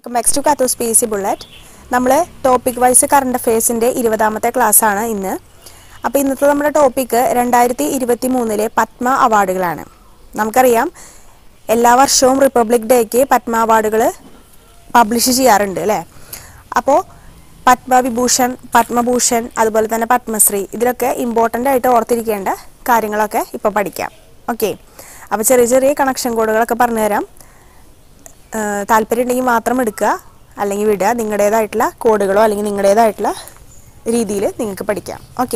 next കാത്തു സ്പേസി bullet നമ്മൾ ടോപ്പിക് വൈസ് കറണ്ട് അഫയേഴ്സിൻ്റെ ഇരുപതാമത്തെ ആണ് ഇന്ന് അപ്പോൾ ഇന്നത്തെ നമ്മുടെ ടോപ്പിക്ക് രണ്ടായിരത്തി ഇരുപത്തി മൂന്നിലെ പത്മ അവാർഡുകളാണ് നമുക്കറിയാം എല്ലാ വർഷവും റിപ്പബ്ലിക് ഡേക്ക് പത്മ അവാർഡുകൾ പബ്ലിഷ് ചെയ്യാറുണ്ട് അല്ലേ അപ്പോൾ പത്മവിഭൂഷൺ പത്മഭൂഷൺ അതുപോലെ തന്നെ പത്മശ്രീ ഇതിലൊക്കെ ഇമ്പോർട്ടൻ്റ് ആയിട്ട് ഓർത്തിരിക്കേണ്ട കാര്യങ്ങളൊക്കെ ഇപ്പോൾ പഠിക്കാം ഓക്കെ അപ്പോൾ ചെറിയ ചെറിയ കണക്ഷൻ കോഡുകളൊക്കെ പറഞ്ഞുതരാം ഏഹ് താല്പര്യം ഉണ്ടെങ്കിൽ മാത്രം എടുക്കുക അല്ലെങ്കിൽ വിടുക നിങ്ങളുടേതായിട്ടുള്ള കോഡുകളോ അല്ലെങ്കിൽ നിങ്ങളുടേതായിട്ടുള്ള രീതിയിൽ നിങ്ങൾക്ക് പഠിക്കാം ഓക്കെ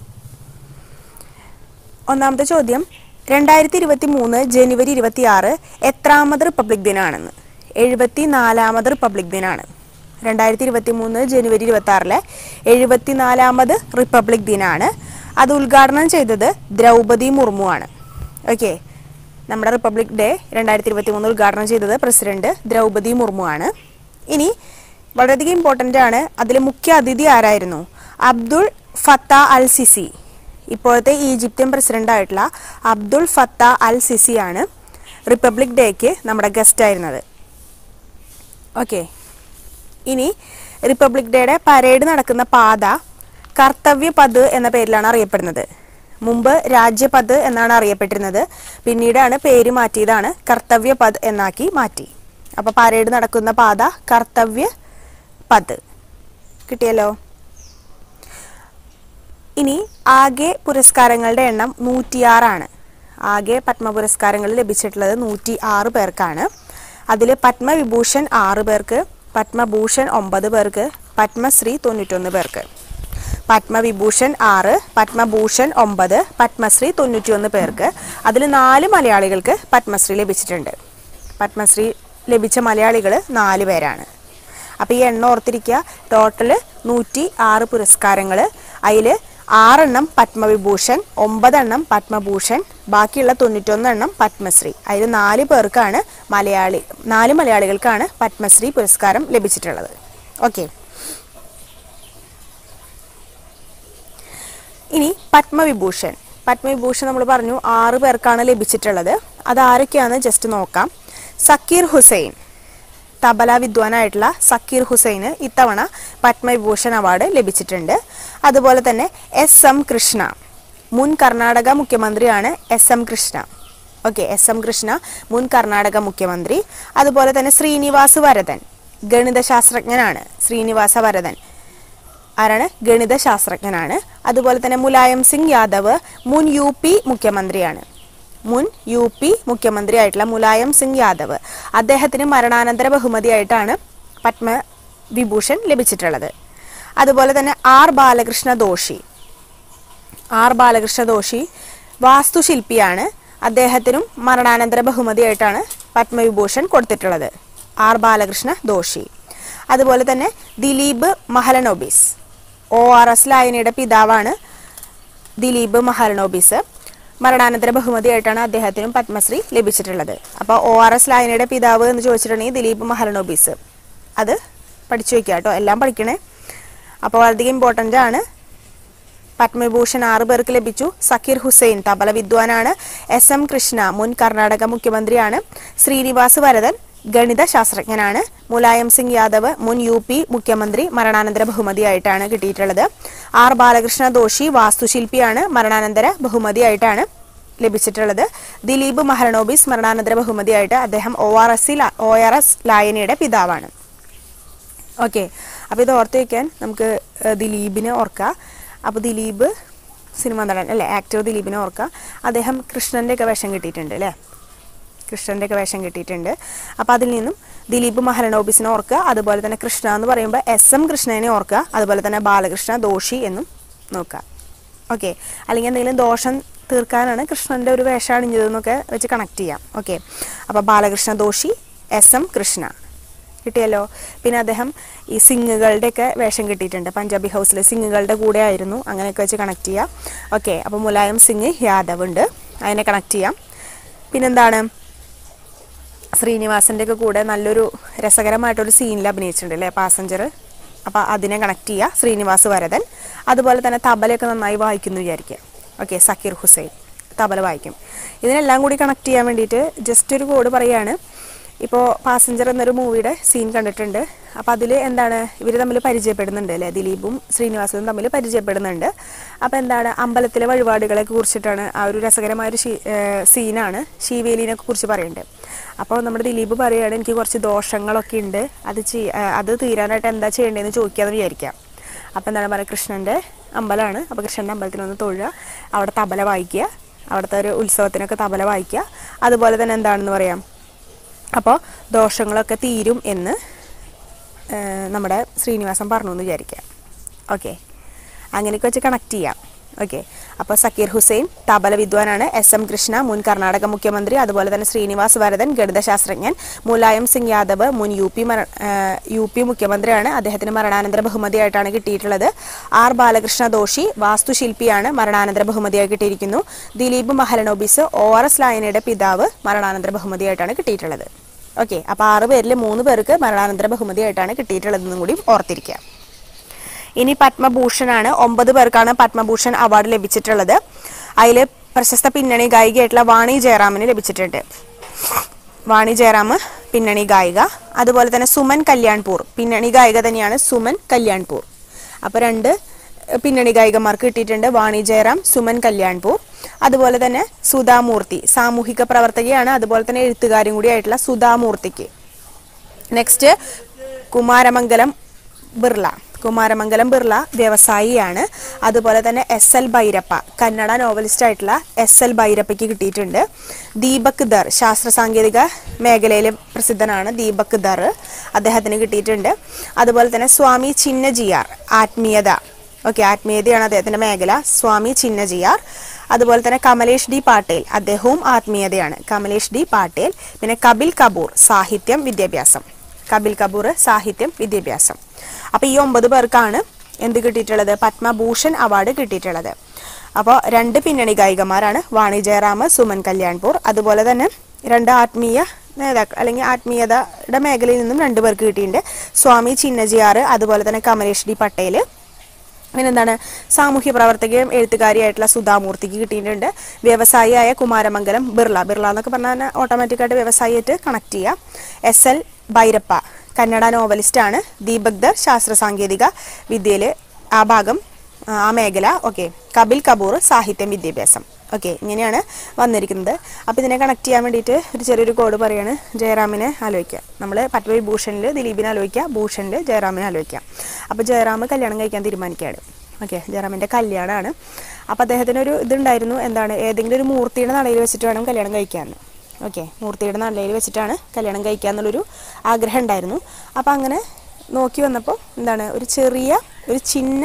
ഒന്നാമത്തെ ചോദ്യം രണ്ടായിരത്തി ഇരുപത്തി മൂന്ന് ജനുവരി ഇരുപത്തി ആറ് എത്രാമത് റിപ്പബ്ലിക് ദിനമാണെന്ന് എഴുപത്തി നാലാമത് റിപ്പബ്ലിക് ദിനമാണ് രണ്ടായിരത്തി ഇരുപത്തി മൂന്ന് ജനുവരി ഇരുപത്തി ആറിലെ എഴുപത്തി നാലാമത് റിപ്പബ്ലിക് ദിനമാണ് അത് ഉദ്ഘാടനം ചെയ്തത് ദ്രൗപദി മുർമു ആണ് ഓക്കെ നമ്മുടെ റിപ്പബ്ലിക് ഡേ രണ്ടായിരത്തി ഇരുപത്തി മൂന്ന് ഉദ്ഘാടനം ചെയ്തത് പ്രസിഡന്റ് ദ്രൗപദി മുർമു ആണ് ഇനി വളരെയധികം ഇമ്പോർട്ടൻ്റ് ആണ് അതിൽ മുഖ്യ അതിഥി ആരായിരുന്നു അബ്ദുൾ ഫത്ത അൽ സിസി ഇപ്പോഴത്തെ ഈജിപ്ഷ്യൻ പ്രസിഡന്റ് ആയിട്ടുള്ള അബ്ദുൾ ഫത്ത അൽ സിസി ആണ് റിപ്പബ്ലിക് ഡേക്ക് നമ്മുടെ ഗസ്റ്റ് ആയിരുന്നത് ഓക്കെ ഇനി റിപ്പബ്ലിക് ഡേയുടെ പരേഡ് നടക്കുന്ന പാത കർത്തവ്യ പദ് എന്ന പേരിലാണ് അറിയപ്പെടുന്നത് മുമ്പ് രാജ്യപദ് എന്നാണ് അറിയപ്പെട്ടിരുന്നത് പിന്നീടാണ് പേര് മാറ്റിയതാണ് കർത്തവ്യ പദ് എന്നാക്കി മാറ്റി അപ്പോൾ പരേഡ് നടക്കുന്ന പാത കർത്തവ്യ പദ് കിട്ടിയല്ലോ ഇനി ആകെ പുരസ്കാരങ്ങളുടെ എണ്ണം നൂറ്റിയാറാണ് ആകെ പത്മ പുരസ്കാരങ്ങൾ ലഭിച്ചിട്ടുള്ളത് നൂറ്റി ആറ് പേർക്കാണ് അതിൽ പത്മവിഭൂഷൺ ആറ് പേർക്ക് പത്മഭൂഷൺ ഒമ്പത് പേർക്ക് പത്മശ്രീ തൊണ്ണൂറ്റൊന്ന് പേർക്ക് പത്മവിഭൂഷൺ ആറ് പത്മഭൂഷൺ ഒമ്പത് പത്മശ്രീ തൊണ്ണൂറ്റിയൊന്ന് പേർക്ക് അതിൽ നാല് മലയാളികൾക്ക് പത്മശ്രീ ലഭിച്ചിട്ടുണ്ട് പത്മശ്രീ ലഭിച്ച മലയാളികൾ നാല് പേരാണ് അപ്പോൾ ഈ എണ്ണം ഓർത്തിരിക്കുക ടോട്ടൽ നൂറ്റി ആറ് പുരസ്കാരങ്ങൾ അതിൽ ആറെണ്ണം പത്മവിഭൂഷൺ ഒമ്പതെണ്ണം പത്മഭൂഷൺ ബാക്കിയുള്ള തൊണ്ണൂറ്റൊന്ന് എണ്ണം പത്മശ്രീ അതിൽ നാല് പേർക്കാണ് മലയാളി നാല് മലയാളികൾക്കാണ് പത്മശ്രീ പുരസ്കാരം ലഭിച്ചിട്ടുള്ളത് ഓക്കെ ഇനി പത്മവിഭൂഷൺ പത്മവിഭൂഷൺ നമ്മൾ പറഞ്ഞു ആറ് പേർക്കാണ് ലഭിച്ചിട്ടുള്ളത് അത് ആരൊക്കെയാണെന്ന് ജസ്റ്റ് നോക്കാം സക്കീർ ഹുസൈൻ തബല വിദ്വാനായിട്ടുള്ള സക്കീർ ഹുസൈന് ഇത്തവണ പത്മവിഭൂഷൺ അവാർഡ് ലഭിച്ചിട്ടുണ്ട് അതുപോലെ തന്നെ എസ് എം കൃഷ്ണ മുൻ കർണാടക മുഖ്യമന്ത്രിയാണ് S M Krishna okay S M Krishna മുൻ കർണാടക മുഖ്യമന്ത്രി അതുപോലെ തന്നെ ശ്രീനിവാസ് വരദൻ ഗണിതശാസ്ത്രജ്ഞനാണ് ശ്രീനിവാസ വരദൻ ആരാണ് ഗണിത ശാസ്ത്രജ്ഞനാണ് അതുപോലെ തന്നെ മുലായം സിംഗ് യാദവ് മുൻ യു പി മുഖ്യമന്ത്രിയാണ് മുൻ യു പി മുഖ്യമന്ത്രി ആയിട്ടുള്ള മുലായം സിംഗ് യാദവ് അദ്ദേഹത്തിന് മരണാനന്തര ബഹുമതിയായിട്ടാണ് പത്മവിഭൂഷൺ ലഭിച്ചിട്ടുള്ളത് അതുപോലെ തന്നെ ആർ ബാലകൃഷ്ണ ദോഷി ആർ ബാലകൃഷ്ണ ദോഷി വാസ്തുശില്പിയാണ് അദ്ദേഹത്തിനും മരണാനന്തര ബഹുമതിയായിട്ടാണ് പത്മവിഭൂഷൺ കൊടുത്തിട്ടുള്ളത് ആർ ബാലകൃഷ്ണ ദോഷി അതുപോലെ തന്നെ Dilip Mahalanabis O R S ലായനിയുടെ പിതാവാണ് ദിലീപ് മഹലനോബിസ് മരണാനന്തര ബഹുമതിയായിട്ടാണ് അദ്ദേഹത്തിനും പത്മശ്രീ ലഭിച്ചിട്ടുള്ളത് അപ്പോൾ ഒ ആർ എസ് ലായനിയുടെ പിതാവ് എന്ന് ചോദിച്ചിട്ടുണ്ടെങ്കിൽ ദിലീപ് മഹലനോബിസ് അത് പഠിച്ചു വയ്ക്കുക കേട്ടോ എല്ലാം പഠിക്കണേ അപ്പോൾ വളരെയധികം ഇമ്പോർട്ടൻ്റ് ആണ് പത്മവിഭൂഷൺ ആറ് പേർക്ക് ലഭിച്ചു സക്കീർ ഹുസൈൻ തബല വിദ്വാനാണ് എസ് എം കൃഷ്ണ മുൻ കർണാടക മുഖ്യമന്ത്രിയാണ് ശ്രീനിവാസ് വരദൻ ഗണിത ശാസ്ത്രജ്ഞനാണ് മുലായം സിംഗ് യാദവ് മുൻ യു പി മുഖ്യമന്ത്രി മരണാനന്തര ബഹുമതിയായിട്ടാണ് കിട്ടിയിട്ടുള്ളത് ആർ ബാലകൃഷ്ണ ദോഷി വാസ്തുശില്പിയാണ് മരണാനന്തര ബഹുമതിയായിട്ടാണ് ലഭിച്ചിട്ടുള്ളത് ദിലീപ് മഹരണോബിസ് മരണാനന്തര ബഹുമതിയായിട്ട് അദ്ദേഹം O R S O R S ലായനിയുടെ പിതാവാണ് ഓക്കെ അപ്പോൾ ഇത് ഓർത്ത് വയ്ക്കാൻ നമുക്ക് ഏഹ്, ദിലീപിനെ ഓർക്കാം അപ്പോൾ ദിലീപ് സിനിമ നടൻ അല്ലേ ആക്ടർ ദിലീപിനെ ഓർക്കാം അദ്ദേഹം കൃഷ്ണൻ്റെ ഒക്കെ വേഷം കിട്ടിയിട്ടുണ്ട് അല്ലേ കൃഷ്ണൻ്റെ ഒക്കെ വേഷം കിട്ടിയിട്ടുണ്ട് അപ്പോൾ അതിൽ നിന്നും ദിലീപ് മഹലനോബിസിനെ ഓർക്കുക അതുപോലെ തന്നെ കൃഷ്ണ എന്ന് പറയുമ്പോൾ എസ് എം കൃഷ്ണനെ ഓർക്കുക അതുപോലെ തന്നെ ബാലകൃഷ്ണ ദോഷി എന്നും നോക്കുക ഓക്കെ അല്ലെങ്കിൽ എന്തെങ്കിലും ദോഷം തീർക്കാനാണ് കൃഷ്ണൻ്റെ ഒരു വേഷം അണിഞ്ഞതെന്നൊക്കെ വെച്ച് കണക്ട് ചെയ്യാം ഓക്കെ അപ്പോൾ ബാലകൃഷ്ണ ദോഷി എസ് എം കൃഷ്ണ കിട്ടിയല്ലോ പിന്നെ അദ്ദേഹം ഈ സിംഗുകളുടെയൊക്കെ വേഷം കിട്ടിയിട്ടുണ്ട് പഞ്ചാബി ഹൗസിലെ സിംഗുകളുടെ കൂടെ ആയിരുന്നു അങ്ങനെയൊക്കെ വെച്ച് കണക്ട് ചെയ്യാം ഓക്കെ അപ്പോൾ മുലായം സിംഗ് യാദവ് ഉണ്ട് അതിനെ കണക്ട് ചെയ്യാം പിന്നെന്താണ് ശ്രീനിവാസൻ്റെ ഒക്കെ കൂടെ നല്ലൊരു രസകരമായിട്ടൊരു സീനിൽ അഭിനയിച്ചിട്ടുണ്ട് അല്ലേ പാസഞ്ചർ അപ്പോൾ അതിനെ കണക്ട് ചെയ്യുക ശ്രീനിവാസ് വരദൻ അതുപോലെ തന്നെ തബലയൊക്കെ നന്നായി വായിക്കുന്നു വിചാരിക്കുക ഓക്കെ സക്കീർ ഹുസൈൻ തബല വായിക്കും ഇതിനെല്ലാം കൂടി കണക്ട് ചെയ്യാൻ വേണ്ടിയിട്ട് ജസ്റ്റ് ഒരു കോഡ് പറയാണ് ഇപ്പോൾ പാസഞ്ചർ എന്നൊരു മൂവിയുടെ സീൻ കണ്ടിട്ടുണ്ട് അപ്പോൾ അതിൽ എന്താണ് ഇവർ തമ്മിൽ പരിചയപ്പെടുന്നുണ്ട് അല്ലേ ദിലീപും ശ്രീനിവാസനും തമ്മിൽ പരിചയപ്പെടുന്നുണ്ട് അപ്പോൾ എന്താണ് അമ്പലത്തിലെ വഴിപാടുകളെ കുറിച്ചിട്ടാണ് ആ ഒരു രസകരമായ ഒരു സീനാണ് ശീവേലിനെ കുറിച്ച് പറയുന്നുണ്ട് അപ്പോൾ നമ്മുടെ ദിലീപ് പറയുകയാണ് എനിക്ക് കുറച്ച് ദോഷങ്ങളൊക്കെ ഉണ്ട് അത് ചെയ്- ആ, അത് തീരാനായിട്ട് എന്താ ചെയ്യേണ്ടതെന്ന് ചോദിക്കാമെന്ന് വിചാരിക്കാം അപ്പോൾ എന്താണ് പറയുക കൃഷ്ണൻ്റെ അമ്പലമാണ് അപ്പോൾ കൃഷ്ണൻ്റെ അമ്പലത്തിൽ ഒന്ന് തൊഴുക അവിടെ തബല വായിക്കുക അവിടുത്തെ ഒരു ഉത്സവത്തിനൊക്കെ തബല വായിക്കുക അതുപോലെ തന്നെ എന്താണെന്ന് പറയാം അപ്പോൾ ദോഷങ്ങളൊക്കെ തീരും എന്ന് ആ, നമ്മുടെ ശ്രീനിവാസൻ പറഞ്ഞു എന്ന് വിചാരിക്കുക ഓക്കെ അങ്ങനെയൊക്കെ വെച്ച് കണക്ട് ചെയ്യാം ഓക്കെ അപ്പോൾ സക്കീർ ഹുസൈൻ തബല വിദ്വാനാണ് എസ് എം കൃഷ്ണ മുൻ കർണാടക മുഖ്യമന്ത്രി അതുപോലെ തന്നെ ശ്രീനിവാസ് വരദൻ ഗണിതശാസ്ത്രജ്ഞൻ മുലായം സിംഗ് യാദവ് മുൻ യു പി മര ആ, യു പി മുഖ്യമന്ത്രിയാണ് അദ്ദേഹത്തിന് മരണാനന്തര ബഹുമതിയായിട്ടാണ് കിട്ടിയിട്ടുള്ളത് ആർ ബാലകൃഷ്ണ ദോഷി വാസ്തുശില്പിയാണ് മരണാനന്തര ബഹുമതിയായി കിട്ടിയിരിക്കുന്നു Dilip Mahalanabis O R S ലായനയുടെ പിതാവ് മരണാനന്തര ബഹുമതിയായിട്ടാണ് കിട്ടിയിട്ടുള്ളത് ഓക്കെ അപ്പോൾ ആറ് പേരിൽ മൂന്ന് പേർക്ക് മരണാനന്തര ബഹുമതിയായിട്ടാണ് കിട്ടിയിട്ടുള്ളതെന്നും കൂടി ഓർത്തിരിക്കുക ഇനി പത്മഭൂഷണാണ് ഒമ്പത് പേർക്കാണ് പത്മഭൂഷൺ അവാർഡ് ലഭിച്ചിട്ടുള്ളത് അതിൽ പ്രശസ്ത പിന്നണി ഗായികയായിട്ടുള്ള വാണി ജയറാമിന് ലഭിച്ചിട്ടുണ്ട് വാണി ജയറാം പിന്നണി ഗായിക അതുപോലെ തന്നെ സുമൻ കല്യാൺപൂർ പിന്നണി ഗായിക തന്നെയാണ് സുമൻ കല്യാൺപൂർ അപ്പോൾ രണ്ട് പിന്നണി ഗായികമാർക്ക് കിട്ടിയിട്ടുണ്ട് വാണി ജയറാം സുമൻ കല്യാൺപൂർ അതുപോലെ തന്നെ സുധാമൂർത്തി സാമൂഹിക പ്രവർത്തകയാണ് അതുപോലെ തന്നെ എഴുത്തുകാരും കൂടി ആയിട്ടുള്ള സുധാമൂർത്തിക്ക് നെക്സ്റ്റ് കുമാരമംഗലം ബിർള കുമാരമംഗലം ബിർള വ്യവസായിയാണ് അതുപോലെ തന്നെ S L Bhyrappa Kannada novelist ആയിട്ടുള്ള എസ് എൽ ഭൈരപ്പയ്ക്ക് കിട്ടിയിട്ടുണ്ട് ദീപക് ദർ ശാസ്ത്ര സാങ്കേതിക മേഖലയിൽ പ്രസിദ്ധനാണ് ദീപക് ദർ അദ്ദേഹത്തിന് കിട്ടിയിട്ടുണ്ട് അതുപോലെ തന്നെ സ്വാമി ചിന്നജിയാർ ആത്മീയത ഓക്കെ ആത്മീയതയാണ് അദ്ദേഹത്തിന്റെ മേഖല സ്വാമി ചിന്നജിയാർ അതുപോലെ തന്നെ കമലേഷ് ഡി പാട്ടേൽ അദ്ദേഹവും ആത്മീയതയാണ് കമലേഷ് ഡി പാട്ടേൽ പിന്നെ കപിൽ കപൂർ സാഹിത്യം വിദ്യാഭ്യാസം കപിൽ കപൂർ സാഹിത്യം വിദ്യാഭ്യാസം അപ്പോൾ ഈ ഒമ്പത് പേർക്കാണ് എന്ത് കിട്ടിയിട്ടുള്ളത് പത്മഭൂഷൺ അവാർഡ് കിട്ടിയിട്ടുള്ളത് അപ്പോൾ രണ്ട് പിന്നണി ഗായികമാരാണ് വാണി ജയറാം സുമൻ കല്യാൺപൂർ അതുപോലെ തന്നെ രണ്ട് ആത്മീയ നേതാക്കൾ അല്ലെങ്കിൽ ആത്മീയതയുടെ മേഖലയിൽ നിന്നും രണ്ടു പേർക്ക് കിട്ടിയിട്ടുണ്ട് സ്വാമി ചിന്നജിയാർ അതുപോലെ തന്നെ കമലേഷ് ഡി പട്ടേൽ പിന്നെന്താണ് സാമൂഹ്യ പ്രവർത്തകയും എഴുത്തുകാരിയായിട്ടുള്ള സുധാമൂർത്തിക്ക് കിട്ടിയിട്ടുണ്ട് വ്യവസായിയായ കുമാരമംഗലം ബിർള ബിർള എന്നൊക്കെ പറഞ്ഞാൽ ഓട്ടോമാറ്റിക്കായിട്ട് വ്യവസായിയായിട്ട് കണക്ട് ചെയ്യാം എസ് എൽ ഭൈരപ്പ കന്നഡ നോവലിസ്റ്റാണ് ദീപക് ദർ ശാസ്ത്ര സാങ്കേതിക വിദ്യയിൽ ആ ഭാഗം ആ, ആ മേഖല ഓക്കെ കപിൽ കപൂർ സാഹിത്യം വിദ്യാഭ്യാസം ഓക്കെ ഇങ്ങനെയാണ് വന്നിരിക്കുന്നത് അപ്പോൾ ഇതിനെ കണക്ട് ചെയ്യാൻ വേണ്ടിയിട്ട് ഒരു ചെറിയൊരു കോഡ് പറയാണ് ജയറാമിനെ ആലോചിക്കുക നമ്മൾ പത്മവിഭൂഷണിൽ ദിലീപിനെ ആലോചിക്കുക ഭൂഷണിൽ ജയറാമിനെ ആലോചിക്കുക അപ്പോൾ ജയറാം കല്യാണം കഴിക്കാൻ തീരുമാനിക്കുകയാണ് ഓക്കെ ജയറാമിൻ്റെ കല്യാണമാണ് അപ്പോൾ അദ്ദേഹത്തിന് ഒരു ഇതുണ്ടായിരുന്നു എന്താണ് ഏതെങ്കിലും ഒരു മൂർത്തിയുടെ നടയിൽ വെച്ചിട്ട് വേണം കല്യാണം കഴിക്കാമെന്ന് ഓക്കെ മൂർത്തിയുടെ നടയിൽ വെച്ചിട്ടാണ് കല്യാണം കഴിക്കുക എന്നുള്ളൊരു ആഗ്രഹം ഉണ്ടായിരുന്നു അപ്പോൾ അങ്ങനെ നോക്കി വന്നപ്പോൾ എന്താണ് ഒരു ചെറിയ ഒരു ചിന്ന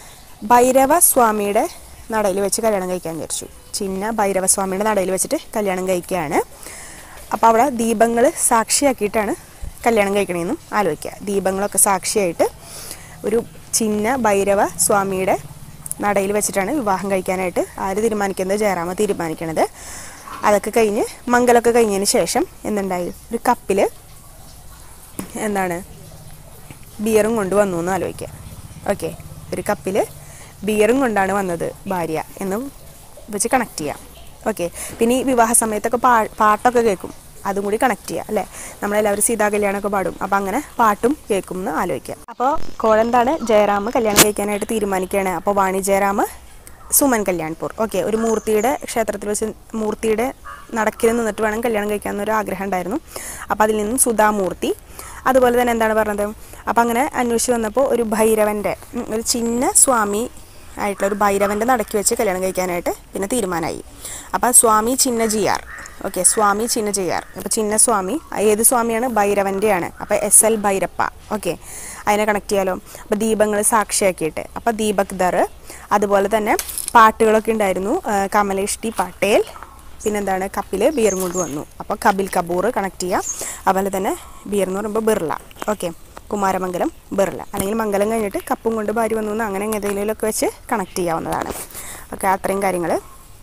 ഭൈരവ സ്വാമിയുടെ നടയിൽ വെച്ച് കല്യാണം കഴിക്കാൻ വിചാരിച്ചു ചിന്ന ഭൈരവ സ്വാമിയുടെ നടയിൽ വെച്ചിട്ട് കല്യാണം കഴിക്കുകയാണ് അപ്പോൾ അവിടെ ദീപങ്ങൾ സാക്ഷിയാക്കിയിട്ടാണ് കല്യാണം കഴിക്കണമെന്നും ആലോചിക്കുക ദീപങ്ങളൊക്കെ സാക്ഷിയായിട്ട് ഒരു ചിന്ന ഭൈരവ സ്വാമിയുടെ നടയിൽ വെച്ചിട്ടാണ് വിവാഹം കഴിക്കാനായിട്ട് ആര് തീരുമാനിക്കുന്നത് ജയറാമ തീരുമാനിക്കണത് അതൊക്കെ കഴിഞ്ഞ് മംഗലമൊക്കെ കഴിഞ്ഞതിന് ശേഷം എന്തുണ്ടായി ഒരു കപ്പിൽ എന്താണ് ബിയറും കൊണ്ട് വന്നു എന്ന് ആലോചിക്കുക ഓക്കെ ഒരു കപ്പിൽ ബിയറും കൊണ്ടാണ് വന്നത് ഭാര്യ എന്നും വെച്ച് കണക്ട് ചെയ്യാം ഓക്കെ പിന്നെ ഈ വിവാഹ സമയത്തൊക്കെ പാ പാട്ടൊക്കെ കേൾക്കും അതും കൂടി കണക്ട് ചെയ്യുക അല്ലേ നമ്മളെല്ലാവരും സീതാ കല്യാണമൊക്കെ പാടും അപ്പം അങ്ങനെ പാട്ടും കേൾക്കും എന്ന് ആലോചിക്കുക അപ്പോൾ കോഴന്താണ് ജയറാം കല്യാണം കഴിക്കാനായിട്ട് തീരുമാനിക്കുകയാണ് അപ്പോൾ വാണി ജയറാം സുമൻ കല്യാൺപൂർ ഓക്കെ ഒരു മൂർത്തിയുടെ ക്ഷേത്രത്തിൽ വെച്ച് മൂർത്തിയുടെ നടക്കിൽ നിന്നിട്ട് വേണം കല്യാണം കഴിക്കാമെന്നൊരു ആഗ്രഹം ഉണ്ടായിരുന്നു അപ്പോൾ അതിൽ നിന്നും സുധാമൂർത്തി അതുപോലെ തന്നെ എന്താണ് പറഞ്ഞത് അപ്പോൾ അങ്ങനെ അന്വേഷിച്ച് വന്നപ്പോൾ ഒരു ഭൈരവൻ്റെ ഉം, ഒരു ചിന്ന സ്വാമി ആയിട്ടുള്ള ഒരു ഭൈരവൻ്റെ നടക്കി വെച്ച് കല്യാണം കഴിക്കാനായിട്ട് പിന്നെ തീരുമാനമായി അപ്പോൾ സ്വാമി ചിന്നജിയാർ ഓക്കെ സ്വാമി ചിന്നജിയാർ അപ്പോൾ ചിന്നസ്വാമി ഏത് സ്വാമിയാണ് ഭൈരവൻ്റെയാണ് അപ്പോൾ എസ് എൽ ഭൈരപ്പ ഓക്കെ അതിനെ കണക്ട് ചെയ്യാലോ അപ്പോൾ ദീപങ്ങൾ സാക്ഷിയാക്കിയിട്ട് അപ്പോൾ ദീപക് ദർ അതുപോലെ തന്നെ പാട്ടുകളൊക്കെ ഉണ്ടായിരുന്നു ആ, കമലേഷ് ഡി പട്ടേൽ പിന്നെന്താണ് കപ്പിൽ ബിയർ കൊണ്ടുവന്നു അപ്പോൾ കപിൽ കപൂർ കണക്ട് ചെയ്യാം അതുപോലെ തന്നെ ബിയർ എന്ന് പറയുമ്പോൾ ബിർള ഓക്കെ കുമാരമംഗലം ബിർള അല്ലെങ്കിൽ മംഗലം കഴിഞ്ഞിട്ട് കപ്പും കൊണ്ട് ഭാര്യ വന്നു എന്ന് അങ്ങനെ എന്തെങ്കിലുമൊക്കെ വെച്ച് കണക്ട് ചെയ്യാവുന്നതാണ് ഓക്കെ അത്രയും കാര്യങ്ങൾ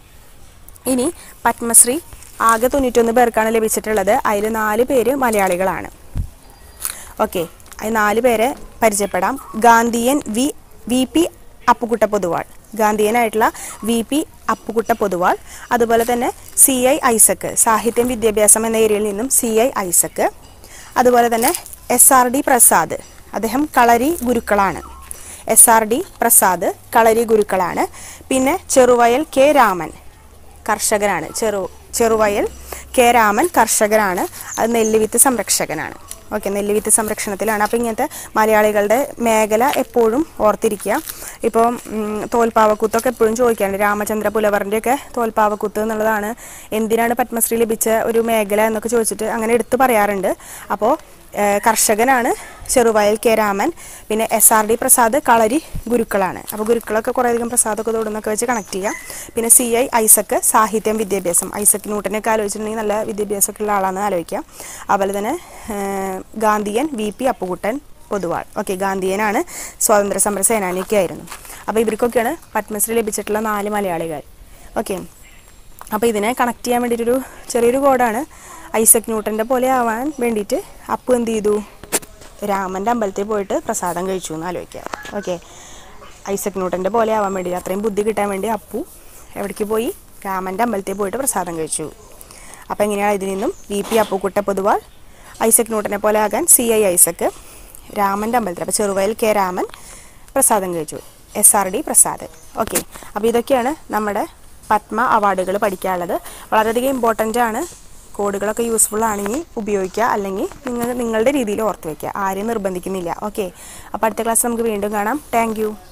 ഇനി പത്മശ്രീ ആകെ തൊണ്ണൂറ്റൊന്ന് പേർക്കാണ് ലഭിച്ചിട്ടുള്ളത് അതിൽ നാല് പേര് മലയാളികളാണ് ഓക്കെ അത് നാല് പേരെ പരിചയപ്പെടാം Gandhian V V P Appukutta Poduval ഗാന്ധിയനായിട്ടുള്ള വി പി അപ്പുകുട്ട പൊതുവാൾ അതുപോലെ തന്നെ സി ഐ ഐസക്ക് സാഹിത്യം വിദ്യാഭ്യാസം എന്ന ഏരിയയിൽ നിന്നും സി ഐ ഐസക്ക് അതുപോലെ തന്നെ എസ് ആർ ഡി പ്രസാദ് അദ്ദേഹം കളരി ഗുരുക്കളാണ് S R D Prasad Kalari ഗുരുക്കളാണ് പിന്നെ ചെറുവയൽ കെ രാമൻ കർഷകനാണ് ചെറു ചെറുവയൽ കെ രാമൻ കർഷകനാണ് അത് നെല്ലുവിത്ത് സംരക്ഷകനാണ് ഓക്കെ നെല്ലുവിത്ത് സംരക്ഷണത്തിലാണ് അപ്പോൾ ഇങ്ങനത്തെ മലയാളികളുടെ മേഖല എപ്പോഴും ഓർത്തിരിക്കുക ഇപ്പോൾ തോൽപ്പാവക്കൂത്തൊക്കെ എപ്പോഴും ചോദിക്കാറുണ്ട് രാമചന്ദ്ര പുലവറിൻ്റെയൊക്കെ തോൽപ്പാവക്കൂത്ത് എന്നുള്ളതാണ് എന്തിനാണ് പത്മശ്രീ ലഭിച്ച ഒരു മേഖല എന്നൊക്കെ ചോദിച്ചിട്ട് അങ്ങനെ എടുത്തു പറയാറുണ്ട് അപ്പോൾ ഏഹ് കർഷകനാണ് ചെറുവയൽ കെ രാമൻ പിന്നെ S R D Prasad Kalari ഗുരുക്കളാണ് അപ്പോൾ ഗുരുക്കളൊക്കെ കുറേയധികം പ്രസാദൊക്കെ തൊടുന്നൊക്കെ വെച്ച് കണക്ട് ചെയ്യാം പിന്നെ സി ഐ ഐസക്ക് സാഹിത്യം വിദ്യാഭ്യാസം ഐസക് ന്യൂട്ടനൊക്കെ ആലോചിച്ചിട്ടുണ്ടെങ്കിൽ നല്ല വിദ്യാഭ്യാസമൊക്കെ ഉള്ള ആളാണെന്ന് ആലോചിക്കാം അതുപോലെ തന്നെ ഏഹ് Gandhian V P Appukuttan Poduval okay ഗാന്ധിയനാണ് സ്വാതന്ത്ര്യ സമര സേനാനിയൊക്കെ ആയിരുന്നു അപ്പോൾ ഇവർക്കൊക്കെയാണ് പത്മശ്രീ ലഭിച്ചിട്ടുള്ള നാല് മലയാളികൾ ഓക്കെ അപ്പോൾ ഇതിനെ കണക്ട് ചെയ്യാൻ വേണ്ടിയിട്ടൊരു ചെറിയൊരു കോഡാണ് ഐസക് ന്യൂട്ടൻ്റെ പോലെ ആവാൻ വേണ്ടിയിട്ട് അപ്പു എന്ത് ചെയ്തു രാമൻ്റെ അമ്പലത്തിൽ പോയിട്ട് പ്രസാദം കഴിച്ചു എന്ന് ആലോചിക്കുക ഓക്കെ ഐസക് ന്യൂട്ടൻ്റെ പോലെ ആവാൻ വേണ്ടി അത്രയും ബുദ്ധി കിട്ടാൻ വേണ്ടി അപ്പു എവിടേക്ക് പോയി രാമൻ്റെ അമ്പലത്തിൽ പോയിട്ട് പ്രസാദം കഴിച്ചു അപ്പോൾ എങ്ങനെയാണ് ഇതിൽ നിന്നും V P Appukutta Poduval Isaac ന്യൂട്ടനെ പോലെ ആകാൻ സി ഐ ഐസക്ക് രാമൻ്റെ അമ്പലത്തിൽ അപ്പോൾ ചെറുവയൽ കെ രാമൻ പ്രസാദം കഴിച്ചു S R D Prasad okay അപ്പോൾ ഇതൊക്കെയാണ് നമ്മുടെ പത്മ അവാർഡുകൾ പഠിക്കാനുള്ളത് വളരെയധികം ഇമ്പോർട്ടൻ്റ് ആണ് കോഡുകളൊക്കെ യൂസ്ഫുൾ ആണെങ്കിൽ ഉപയോഗിക്കുക അല്ലെങ്കിൽ നിങ്ങൾ നിങ്ങളുടെ രീതിയിൽ ഓർത്ത് വയ്ക്കുക ആരെയും നിർബന്ധിക്കുന്നില്ല ഓക്കെ അപ്പോൾ അടുത്ത ക്ലാസ് നമുക്ക് വീണ്ടും കാണാം താങ്ക്